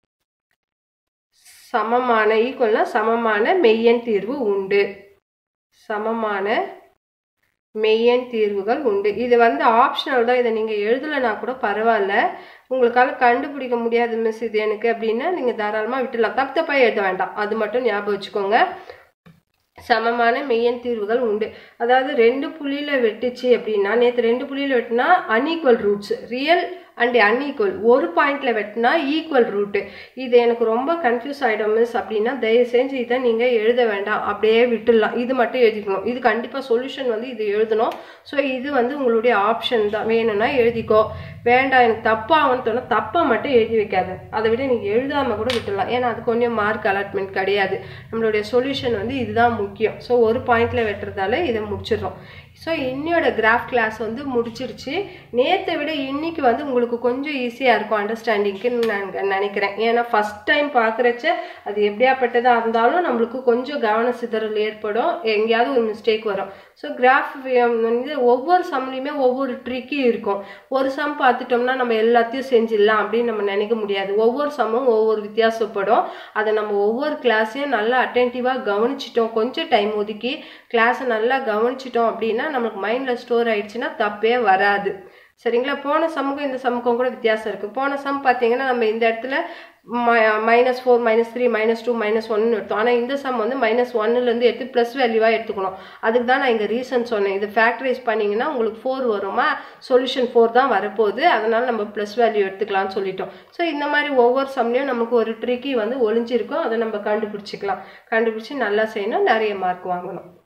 சமமான ஈக்குவல்னா சமமான மெய்யன் தீர்வு உண்டு சமமான மெய்யன் தீர்வுகள் உண்டு இது வந்து ஆப்ஷனல் தான் இதை நீங்கள் எழுதலைனா கூட பரவாயில்ல உங்களுக்கால கண்டுபிடிக்க முடியாது மிஸ் இது எனக்கு அப்படின்னா நீங்கள் தாராளமாக விட்டுலாம் தப்பு தப்பாக எழுத வேண்டாம் அது மட்டும் ஞாபகம் வச்சுக்கோங்க சமமான மெய்யன் தீர்வுகள் உண்டு அதாவது ரெண்டு புள்ளியில் வெட்டுச்சு அப்படின்னா நேற்று ரெண்டு புள்ளியில் வெட்டினா unequal roots real and unequal ஒரு பாயிண்டில் வெட்டினா ஈக்குவல் ரூட்டு இது எனக்கு ரொம்ப கன்ஃபியூஸ் ஆகிடும் மிஸ் அப்படின்னா தயவு செஞ்சு இதை நீங்கள் எழுத வேண்டாம் அப்படியே விட்டுடலாம் இது மட்டும் எழுதிக்கணும் இது கண்டிப்பாக சொல்யூஷன் வந்து இது எழுதணும் ஸோ இது வந்து உங்களுடைய ஆப்ஷன் தான் வேணும்னா எழுதிக்கோ வேண்டாம் எனக்கு தப்பாகனு தோணும் தப்பாக மட்டும் எழுதி வைக்காது அதை விட நீங்கள் எழுதாமல் கூட விட்டுடலாம் ஏன்னா அது கொஞ்சம் மார்க் அலாட்மெண்ட் கிடையாது நம்மளுடைய சொல்யூஷன் வந்து இதுதான் முக்கியம் ஸோ ஒரு பாயிண்டில் வெட்டுறதால இதை முடிச்சிடுறோம் ஸோ இன்னையோட கிராஃப் கிளாஸ் வந்து முடிச்சிருச்சு நேற்றை விட இன்னைக்கு வந்து உங்களுக்கு கொஞ்சம் ஈஸியாக இருக்கும் அண்டர்ஸ்டாண்டிங்க்கு நான் நினைக்கிறேன் ஏன்னா ஃபஸ்ட் டைம் பார்க்குறச்ச அது எப்படியாப்பட்டதாக இருந்தாலும் நம்மளுக்கு கொஞ்சம் கவன சிதறல் ஏற்படும் எங்கேயாவது ஒரு மிஸ்டேக் வரும் ஸோ கிராஃப் வந்து ஒவ்வொரு சம்லேயுமே ஒவ்வொரு ட்ரிக்கி இருக்கும் ஒரு சம் பார்த்துட்டோம்னா நம்ம எல்லாத்தையும் செஞ்சிடலாம் அப்படின்னு நம்ம நினைக்க முடியாது ஒவ்வொரு சம்மும் ஒவ்வொரு வித்தியாசப்படும் அதை நம்ம ஒவ்வொரு கிளாஸையும் நல்லா அட்டென்டிவாக கவனிச்சிட்டோம் கொஞ்சம் டைம் ஒதுக்கி கிளாஸை நல்லா கவனிச்சிட்டோம் அப்படின்னா நமக்கு மைண்டில் ஸ்டோர் ஆயிடுச்சுன்னா தப்பே வராது சரிங்களா போன சமூகம் இந்த சமூகம் கூட வித்தியாசம் இருக்குது போன சம் பார்த்தீங்கன்னா நம்ம இந்த இடத்துல minus four minus three minus two minus ஒன்னு எடுத்தோம் ஆனால் இந்த சம் வந்து மைனஸ் ஒன்னுலேருந்து எடுத்து ப்ளஸ் வேல்யூவாக எடுத்துக்கணும் அதுக்கு தான் நான் இங்கே ரீசன் சொன்னேன் இது ஃபேக்டரைஸ் பண்ணிங்கன்னா உங்களுக்கு ஃபோர் வருமா சொல்யூஷன் ஃபோர் தான் வரப்போகுது அதனால் நம்ம ப்ளஸ் வேல்யூ எடுத்துக்கலாம்னு சொல்லிட்டோம் ஸோ இந்த மாதிரி ஒவ்வொரு சம்லையும் நமக்கு ஒரு ட்ரிக்கி வந்து ஒளிஞ்சிருக்கும் அதை நம்ம கண்டுபிடிச்சிக்கலாம் கண்டுபிடிச்சி நல்லா செய்யணும் நிறைய மார்க் வாங்கணும்